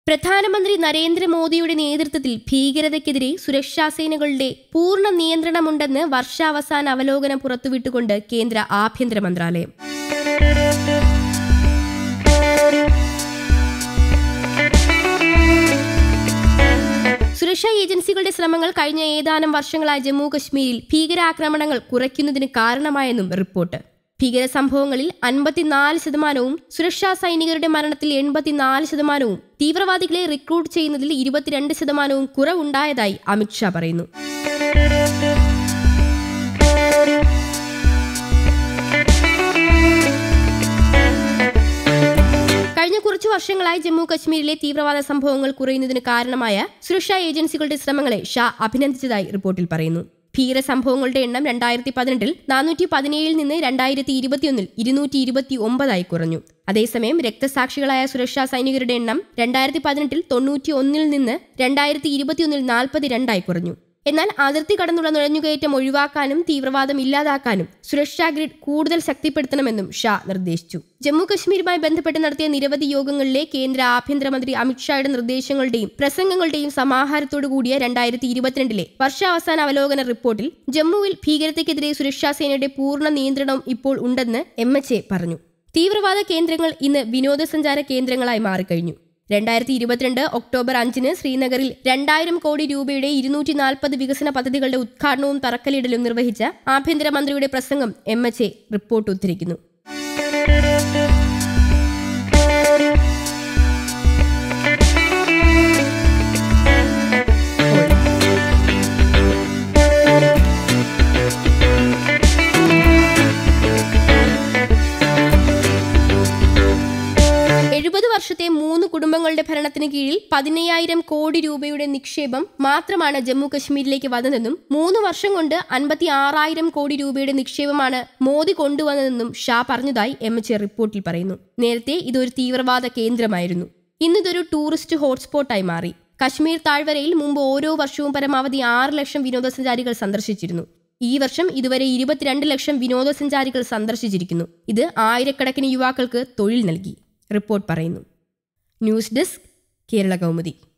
പ്രധാനമന്ത്രി നരേന്ദ്രമോദിയുടെ നേതൃത്വത്തിൽ ഭീകരതയ്ക്കെതിരെ സുരക്ഷാ സേനകളുടെ പൂർണ്ണ നിയന്ത്രണമുണ്ടെന്ന് വർഷാവസാന അവലോകനം പുറത്തുവിട്ടുകൊണ്ട് കേന്ദ്ര ആഭ്യന്തര മന്ത്രാലയം സുരക്ഷാ ഏജൻസികളുടെ ശ്രമങ്ങൾ കഴിഞ്ഞ ഏതാനും വർഷങ്ങളായി ജമ്മു കശ്മീരിൽ ഭീകരാക്രമണങ്ങൾ കുറയ്ക്കുന്നതിന് കാരണമായെന്നും റിപ്പോർട്ട് ഭീകര സംഭവങ്ങളിൽ അൻപത്തിനാല് ശതമാനവും സുരക്ഷാ സൈനികരുടെ മരണത്തിൽ എൺപത്തിനാല് ശതമാനവും തീവ്രവാദികളെ റിക്രൂട്ട് ചെയ്യുന്നതിൽ ഇരുപത്തിരണ്ട് ശതമാനവും കുറവുണ്ടായതായി അമിത്ഷാ പറയുന്നു കഴിഞ്ഞ കുറച്ചു വർഷങ്ങളായി ജമ്മു കശ്മീരിലെ തീവ്രവാദ സംഭവങ്ങൾ കുറയുന്നതിന് കാരണമായ സുരക്ഷാ ഏജൻസികളുടെ ശ്രമങ്ങളെ ഷാ അഭിനന്ദിച്ചതായി റിപ്പോർട്ടിൽ പറയുന്നു ഭീകര സംഭവങ്ങളുടെ എണ്ണം രണ്ടായിരത്തി പതിനെട്ടിൽ നാനൂറ്റി പതിനേഴിൽ നിന്ന് രണ്ടായിരത്തി ഇരുപത്തിയൊന്നിൽ ഇരുന്നൂറ്റി ഇരുപത്തി ഒമ്പതായി കുറഞ്ഞു അതേസമയം രക്തസാക്ഷികളായ സുരക്ഷാ സൈനികരുടെ എണ്ണം രണ്ടായിരത്തി പതിനെട്ടിൽ തൊണ്ണൂറ്റി ഒന്നിൽ നിന്ന് രണ്ടായിരത്തി ഇരുപത്തിയൊന്നിൽ നാൽപ്പത്തി രണ്ടായി കുറഞ്ഞു എന്നാൽ അതിർത്തി കടന്നുള്ള നുഴഞ്ഞുകയറ്റം ഒഴിവാക്കാനും തീവ്രവാദം ഇല്ലാതാക്കാനും സുരക്ഷാ ഗ്രിഡ് കൂടുതൽ ശക്തിപ്പെടുത്തണമെന്നും ഷാ നിർദ്ദേശിച്ചു ജമ്മു കശ്മീരുമായി ബന്ധപ്പെട്ട് നടത്തിയ നിരവധി യോഗങ്ങളിലെ കേന്ദ്ര ആഭ്യന്തരമന്ത്രി അമിത്ഷായുടെ നിർദ്ദേശങ്ങളുടെയും പ്രസംഗങ്ങളുടെയും സമാഹാരത്തോടു കൂടിയ രണ്ടായിരത്തി ഇരുപത്തിരണ്ടിലെ വർഷാവസാന അവലോകന റിപ്പോർട്ടിൽ ജമ്മുവിൽ ഭീകരതയ്ക്കെതിരെ സുരക്ഷാ സേനയുടെ പൂർണ്ണ നിയന്ത്രണം ഇപ്പോൾ ഉണ്ടെന്ന് എം എച്ച് എ പറഞ്ഞു തീവ്രവാദ കേന്ദ്രങ്ങൾ ഇന്ന് വിനോദസഞ്ചാര കേന്ദ്രങ്ങളായി മാറിക്കഴിഞ്ഞു രണ്ടായിരത്തി ഇരുപത്തിരണ്ട് ഒക്ടോബർ അഞ്ചിന് ശ്രീനഗറിൽ രണ്ടായിരം കോടി രൂപയുടെ ഇരുന്നൂറ്റി നാൽപ്പത് വികസന പദ്ധതികളുടെ ഉദ്ഘാടനവും തറക്കല്ലിടലും നിർവഹിച്ച ആഭ്യന്തരമന്ത്രിയുടെ പ്രസംഗം എം എച്ച് എ റിപ്പോർട്ട് ഉദ്ധരിക്കുന്നു എഴുപത് വർഷത്തെ മൂന്ന് കുടുംബങ്ങളുടെ ഭരണത്തിന് കീഴിൽ പതിനയ്യായിരം കോടി രൂപയുടെ നിക്ഷേപം മാത്രമാണ് ജമ്മു കശ്മീരിലേക്ക് വന്നതെന്നും മൂന്ന് വർഷം കൊണ്ട് അൻപത്തി ആറായിരം കോടി രൂപയുടെ നിക്ഷേപമാണ് മോദി കൊണ്ടുവന്നതെന്നും ഷാ പറഞ്ഞതായി എം എച്ച് റിപ്പോർട്ടിൽ പറയുന്നു നേരത്തെ ഇതൊരു തീവ്രവാദ കേന്ദ്രമായിരുന്നു ഇന്നിതൊരു ടൂറിസ്റ്റ് ഹോട്ട്സ്പോട്ടായി മാറി കശ്മീർ താഴ്വരയിൽ മുമ്പ് ഓരോ വർഷവും പരമാവധി ആറ് ലക്ഷം വിനോദസഞ്ചാരികൾ സന്ദർശിച്ചിരുന്നു ഈ വർഷം ഇതുവരെ ഇരുപത്തിരണ്ട് ലക്ഷം വിനോദസഞ്ചാരികൾ സന്ദർശിച്ചിരിക്കുന്നു ഇത് ആയിരക്കണക്കിന് യുവാക്കൾക്ക് തൊഴിൽ നൽകി റിപ്പോർട്ട് പറയുന്നു ന്യൂസ് ഡെസ്ക് കേരള കൗമുദി